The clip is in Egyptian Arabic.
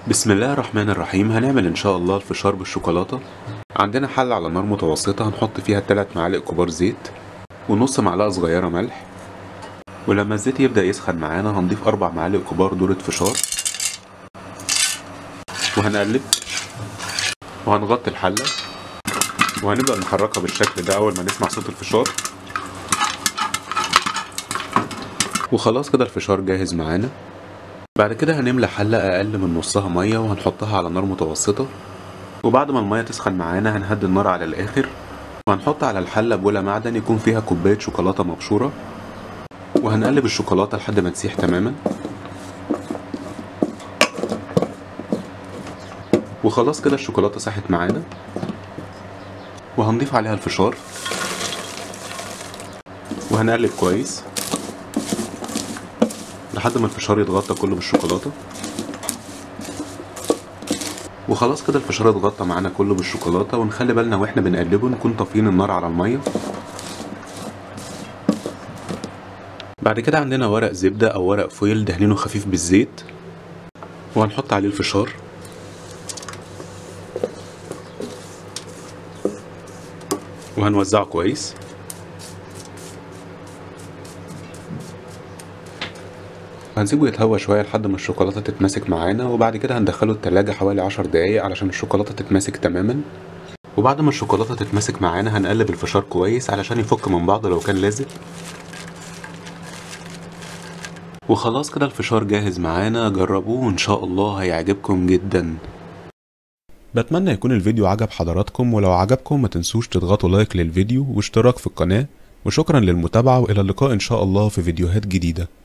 بسم الله الرحمن الرحيم هنعمل ان شاء الله الفشار بالشوكولاتة عندنا حلة على نار متوسطة هنحط فيها 3 معالق كبار زيت ونص معلقة صغيرة ملح ولما الزيت يبدأ يسخن معانا هنضيف أربع معالق كبار ذرة فشار وهنقلب وهنغطي الحلة وهنبدأ نحركها بالشكل ده أول ما نسمع صوت الفشار وخلاص كده الفشار جاهز معانا بعد كده هنملى حلة أقل من نصها مية وهنحطها على نار متوسطة وبعد ما المية تسخن معانا هنهدي النار على الآخر وهنحط على الحلة بولة معدن يكون فيها كوباية شوكولاتة مبشورة وهنقلب الشوكولاتة لحد ما تسيح تماما وخلاص كده الشوكولاتة ساحت معانا وهنضيف عليها الفشار وهنقلب كويس لحد ما الفشار يتغطى كله بالشوكولاته وخلاص كده الفشار اتغطى معانا كله بالشوكولاته ونخلي بالنا واحنا بنقلبه نكون طافيين النار على الميه بعد كده عندنا ورق زبده او ورق فويل دهنينه خفيف بالزيت وهنحط عليه الفشار وهنوزعه كويس هنسيبه يتهوى شوية لحد ما الشوكولاتة تتماسك معانا وبعد كده هندخله التلاجة حوالي عشر دقايق علشان الشوكولاتة تتماسك تماما وبعد ما الشوكولاتة تتماسك معانا هنقلب الفشار كويس علشان يفك من بعضه لو كان لازق وخلاص كده الفشار جاهز معانا جربوه وان شاء الله هيعجبكم جدا بتمنى يكون الفيديو عجب حضراتكم ولو عجبكم ما تنسوش تضغطوا لايك للفيديو واشتراك في القناة وشكرا للمتابعة وإلى اللقاء إن شاء الله في فيديوهات جديدة